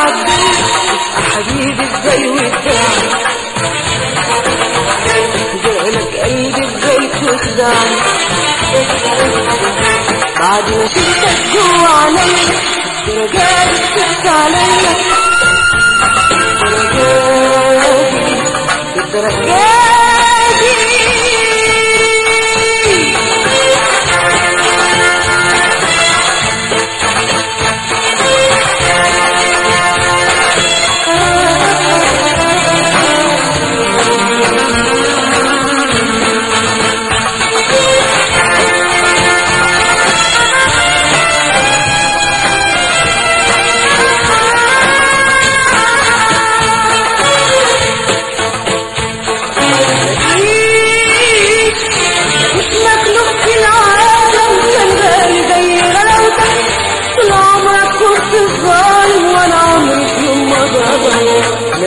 حبيبي ازاي ودعني جالك قلبي ازاي تخدعني بعد ما شفتك جوا عليا درجات بتبكي عليا درجاتي درجاتي مش مخلوق في العالم كان غالي زي غلاوتك طول عمرك كنت ظالم وانا عمري في يوم ما ظلم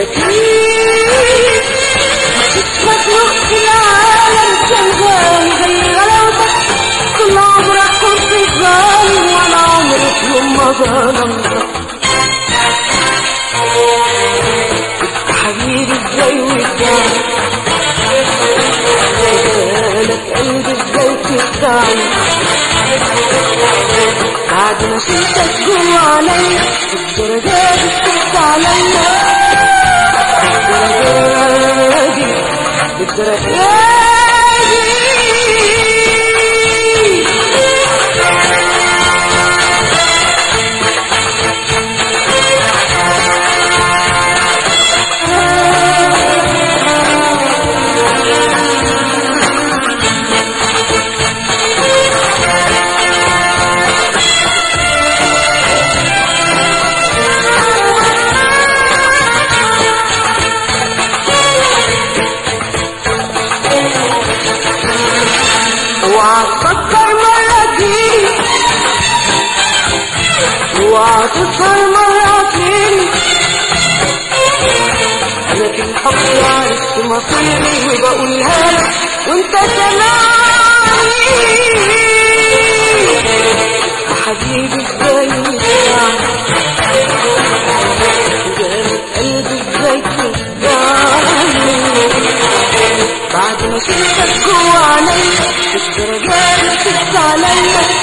مفيش مش مخلوق في العالم كان غالي زي غلاوتك طول عمرك كنت ظالم وانا عمري في يوم ما ظلمتك حبيبي ازاي وداني جالك قلبي ازاي تخدعني بعد ما شفتك جوا عليا الدرجات بتبكي عليا الدرجات دي الدرجات اوعى تفكر مرة تجيلي اوعى تسهر مرة تجيلي انا في الحب عرفت مصيري وبقولها لك وانت سامعني حبيبي ازاي يسمعني جالك قلبي ازاي تسمعني بعد ما شفتك جوا عليا الدرجات بتبكي عليا